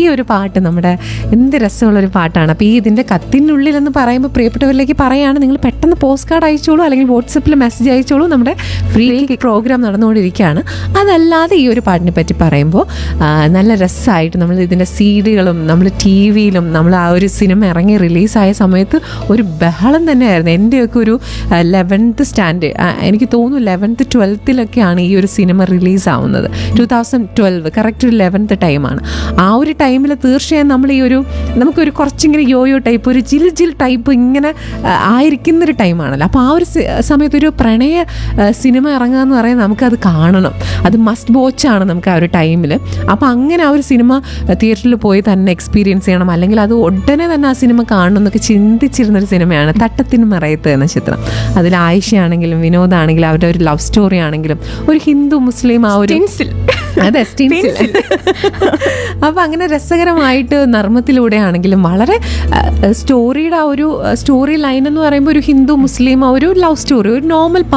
ഒരു പാട്ട് നമ്മുടെ എന്ത് രസമുള്ളൊരു പാട്ടാണ് അപ്പോൾ ഈ ഇതിൻ്റെ കത്തിനുള്ളിൽ എന്ന് പറയുമ്പോൾ പ്രിയപ്പെട്ടവരിലേക്ക് പറയുകയാണ് നിങ്ങൾ പെട്ടെന്ന് പോസ്റ്റ് കാർഡ് അയച്ചോളൂ അല്ലെങ്കിൽ വാട്സപ്പിൽ മെസ്സേജ് അയച്ചോളൂ നമ്മുടെ ഫ്രീ പ്രോഗ്രാം നടന്നുകൊണ്ടിരിക്കുകയാണ് അതല്ലാതെ ഈ ഒരു പാട്ടിനെ പറ്റി പറയുമ്പോൾ ആ, നല്ല രസമായിട്ട് നമ്മൾ ഇതിൻ്റെ സീഡികളും നമ്മൾ ടി വിയിലും നമ്മൾ ആ ഒരു സിനിമ ഇറങ്ങി റിലീസായ സമയത്ത് ഒരു ബഹളം തന്നെയായിരുന്നു എൻ്റെയൊക്കെ ഒരു ലെവൻത്ത് സ്റ്റാൻഡ് എനിക്ക് തോന്നുന്നു ലെവൻത്ത് ട്വൽത്തിലൊക്കെയാണ് ഈ ഒരു സിനിമ റിലീസാവുന്നത് ടു തൗസൻഡ് ട്വൽവ് കറക്റ്റ് ഒരു ലെവൻത്ത് ടൈമാണ് ആ ഒരു ടൈമിൽ തീർച്ചയായും നമ്മൾ ഈ ഒരു നമുക്കൊരു കുറച്ചിങ്ങനെ യോയോ ടൈപ്പ് ഒരു ജിൽ ജിൽ ടൈപ്പ് ഇങ്ങനെ ആ, ആയിരിക്കുന്നൊരു ടൈമാണല്ലോ അപ്പോൾ ആ ഒരു സി- സമയത്ത് ഒരു പ്രണയ ആ, സിനിമ ഇറങ്ങുക എന്ന് പറയുന്നത് നമുക്കത് കാണണം അത് മസ്റ്റ് വാച്ചാണ് നമുക്ക് ആ ഒരു ടൈമിൽ അപ്പോൾ അങ്ങനെ ആ ഒരു സിനിമ തിയേറ്ററിൽ പോയി തന്നെ എക്സ്പീരിയൻസ് ചെയ്യണം അല്ലെങ്കിൽ അത് ഉടനെ തന്നെ ആ സിനിമ കാണണം എന്നൊക്കെ ചിന്തിച്ചിരുന്നൊരു സിനിമയാണ് തട്ടത്തിന് മറയത്ത് എന്ന ചിത്രം അതിൽ ആയിഷയാണെങ്കിലും വിനോദാണെങ്കിലും അവരുടെ ഒരു ലവ് സ്റ്റോറി ആണെങ്കിലും ഒരു ഹിന്ദു മുസ്ലിം ആ ഒരു അതെ സ്റ്റീൻസിൽ അപ്പൊ അങ്ങനെ രസകരമായിട്ട് നർമ്മത്തിലൂടെ ആണെങ്കിലും വളരെ സ്റ്റോറിയുടെ ആ ഒരു സ്റ്റോറി ലൈൻ എന്ന് പറയുമ്പോൾ ഒരു ഹിന്ദു മുസ്ലിം ആ ഒരു ലവ് സ്റ്റോറി ഒരു നോർമൽ